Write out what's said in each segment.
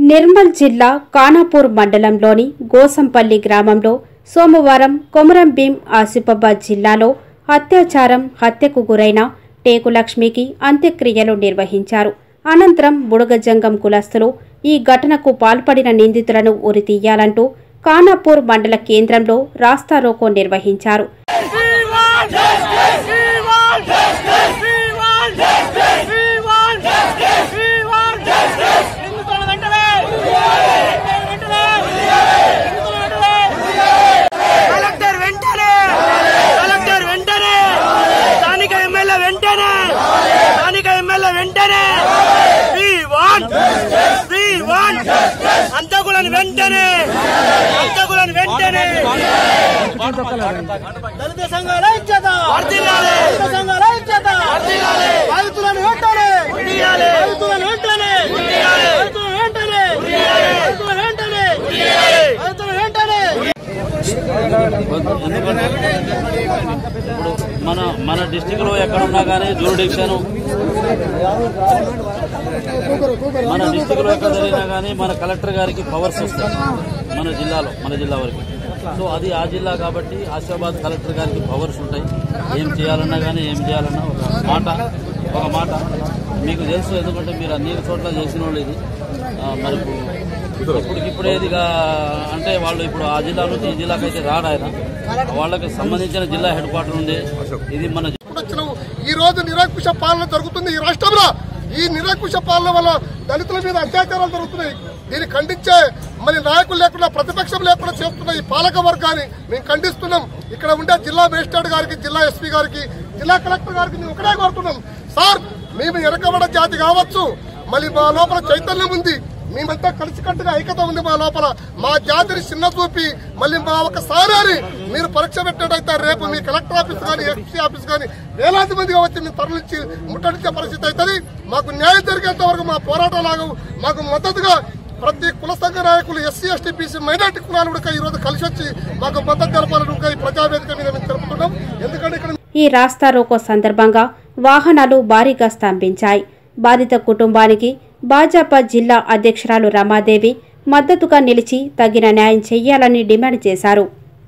నిర్మల్ జిల్లా కానాపూర్ మండలంలోని గోసంపల్లి గ్రామంలో సోమవారం కొమరం భీం ఆసిఫాబాద్ జిల్లాలో అత్యాచారం హత్యకు గురైన టేకులక్ష్మికి అంత్యక్రియలు నిర్వహించారు అనంతరం బుడగజంగం కులస్తులు ఈ ఘటనకు పాల్పడిన నిందితులను ఉరితీయాలంటూ కానాపూర్ మండల కేంద్రంలో రాస్తారోకో నిర్వహించారు We want justice! We want justice! We want justice! We want justice! We want justice! హిందుత్వం వెంటనే వెంటనే హిందుత్వం వెంటనే కలెక్టర్ వెంటనే కలెక్టర్ వెంటనే స్థానిక ఎమ్మెల్యే వెంటనే స్థానిక ఎమ్మెల్యే వెంటనే We want We want అంతకులను వెంటనే అంతకులను వెంటనే దళిత సంఘాల ఐక్యత దళిత సంఘాల ఐక్యత బాధితులను వెంటనే బాధితులను వెంటనే బాధితులను వెంటనే బాధితులను వెంటనే బాధితులను వెంటనే ఇప్పుడు మన మన డిస్టిక్ లో ఎక్కడున్నా కానీ జూరిడిక్షన్ మన డిస్టిక్ లో ఎక్కడ జరిగినా కానీ మన కలెక్టర్ గారికి పవర్స్ వస్తాయి మన జిల్లాలో మన జిల్లా వరకు సో అది ఆ జిల్లా కాబట్టి ఆసిఫాబాద్ కలెక్టర్ గారికి పవర్స్ ఉంటాయి ఏం చేయాలన్నా కానీ ఏం చేయాలన్నా ఒక మాట ఒక మాట మీకు తెలుసు ఎందుకంటే మీరు అన్ని చోట్ల చేసిన వాళ్ళు ఇది ఆ, మరి ఇప్పటికిప్పుడు ఏదిగా అంటే వాళ్ళు ఇప్పుడు ఆ జిల్లా నుంచి ఈ జిల్లాకి అయితే రాడు ఆయన వాళ్ళకి సంబంధించిన జిల్లా హెడ్ క్వార్టర్ ఉంది ఇది మన వచ్చినాము ఈ రోజు నిరంకుశ పాలన జరుగుతుంది ఈ రాష్ట్రంలో ఈ నిరంకుశ పాలన వల్ల దళితుల మీద అత్యాచారాలు జరుగుతున్నాయి దీన్ని ఖండించే మరి నాయకులు లేకుండా ప్రతిపక్షం లేకుండా చేస్తున్న ఈ పాలక వర్గాన్ని మేము ఖండిస్తున్నాం ఇక్కడ ఉండే జిల్లా మేజిస్ట్రేట్ గారికి జిల్లా ఎస్పీ గారికి జిల్లా కలెక్టర్ గారికి మేము ఒకటే కోరుతున్నాం సార్ మేము వెనకబడ జాతి కావచ్చు మళ్ళీ మా లోపల చైతన్యం ఉంది మేమంతా కలిసికట్టుగా ఐక్యత ఉంది మా లోపల మా జాతిని చిన్న చూపి మళ్ళీ మా ఒక సారాన్ని మీరు పరీక్ష పెట్టినట్టయితే రేపు మీ కలెక్టర్ ఆఫీస్ కానీ ఎస్పీ ఆఫీస్ కానీ వేలాది మందిగా వచ్చి మేము తరలించి ముట్టడించే పరిస్థితి అవుతుంది మాకు న్యాయం జరిగేంత వరకు మా పోరాటాలు మాకు మద్దతుగా ప్రతి కుల సంఘ నాయకులు ఎస్సీ ఎస్టీ బీసీ మైనార్టీ కులాలు కూడా ఈ రోజు కలిసి వచ్చి మాకు మద్దతు తెలపాలని కూడా ఈ ప్రజావేదిక మీద మేము తెలుపుతున్నాం ఎందుకంటే ఇక్కడ ఈ రాస్తారోకో సందర్భంగా వాహనాలు భారీగా స్తంభించాయి బాధిత కుటుంబానికి భాజపా జిల్లా అధ్యక్షురాలు రమాదేవి మద్దతుగా నిలిచి తగిన న్యాయం చెయ్యాలని డిమాండ్ చేశారు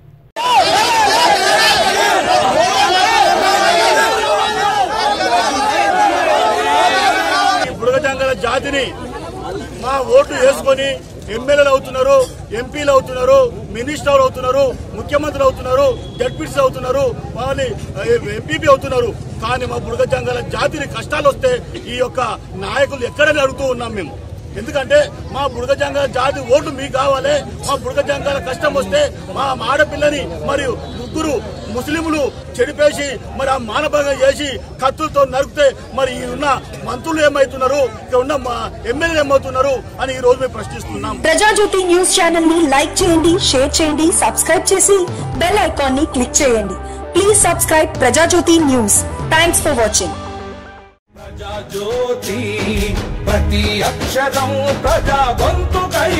ఈ బుడగజంగల జాతిని మా ఓట్లు వేసుకొని ఎమ్మెల్యేలు అవుతున్నారు ఎంపీలు అవుతున్నారు మినిస్టర్లు అవుతున్నారు ముఖ్యమంత్రులు అవుతున్నారు జడ్పీసీ అవుతున్నారు వాళ్ళు ఎంపీపీ అవుతున్నారు కానీ మా బుడగజంగల జాతిని కష్టాలు వస్తే ఈ యొక్క నాయకులు ఎక్కడని అడుగుతూ ఉన్నాం మేము ఎందుకంటే మా బుడగజంగల జాతి ఓట్లు మీకు కావాలి మా బుడగజంగల కష్టం వస్తే మా ఆడపిల్లని మరియు ముగ్గురు ముస్లింలు చెడిపేసి మరి ఆ మానభంగం చేసి కత్తులతో నరికితే మరి ఈ ఉన్న మంత్రులు ఏమవుతున్నారు ఇక్కడ ఉన్న మా ఎమ్మెల్యేలు ఏమవుతున్నారు అని ఈ రోజు మేము ప్రశ్నిస్తున్నాం ప్రజాజ్యోతి న్యూస్ ఛానల్ ని లైక్ చేయండి షేర్ చేయండి సబ్స్క్రైబ్ చేసి బెల్ ఐకాన్ ని క్లిక్ చేయండి please subscribe Prajajyothi news thanks for watching Prajajyothi ప్రతి అక్షరం ప్రజా గొంతుకై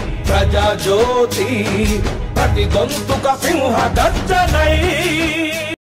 ప్రజాజ్యోతి ప్రతి గొంతుక సింహ గర్జనై